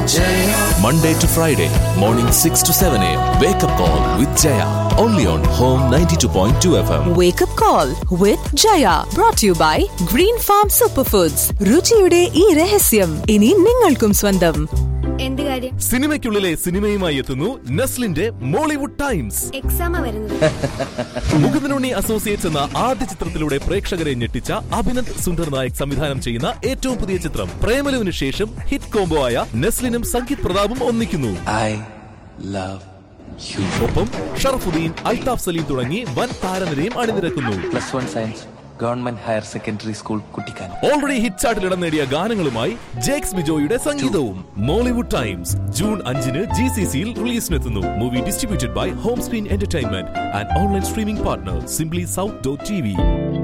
Monday to Friday, morning 6 to 7 a.m. Wake up call with Jaya. Only on Home 92.2 FM. Wake up call with Jaya brought to you by Green Farm Superfoods. രുചിയുടെ ഈ രഹസ്യം ഇനി നിങ്ങൾക്കും സ്വന്തം എന്ത് കാര്യം സിനിമയ്ക്കുള്ളിലെ സിനിമയുമായി എത്തുന്നു നെസ്ലിന്റെ മോളിവുഡ് ടൈംസ് എക്സാമാ വരുന്നത് മുകുന്ദനുണ്ണി അസോസിയേറ്റ്സ് എന്ന ആദ്യ ചിത്രത്തിലൂടെ പ്രേക്ഷകരെ ഞെട്ടിച്ച അഭിനന്ദ് സുന്ദർ നായക് സംവിധാനം ചെയ്യുന്ന ഏറ്റവും പുതിയ ചിത്രം പ്രേമലുവിന് ശേഷം ഹിറ്റ് കോംബോ ആയ നെസ്ലിനും സംഗീത് പ്രതാപും ഒന്നിക്കുന്നു I love you. ഒപ്പം ഷറഫുദ്ദീൻ അൽതാഫ് സലീം തുടങ്ങി വൻ താരനിരയും അണിനിരക്കുന്നു Plus one science, government higher secondary school, Kutikan. Already hit ചാർട്ടിൽ ഇടം നേടിയ ഗാനങ്ങളുമായി ജേക്സ് ബിജോയുടെ സംഗീതവും മോളിവുഡ് ടൈംസ് ജൂൺ അഞ്ചിന് ജി സി സിയിൽ റിലീസിനെത്തുന്നു movie distributed by Home Screen Entertainment and online streaming partner Simply South dot T V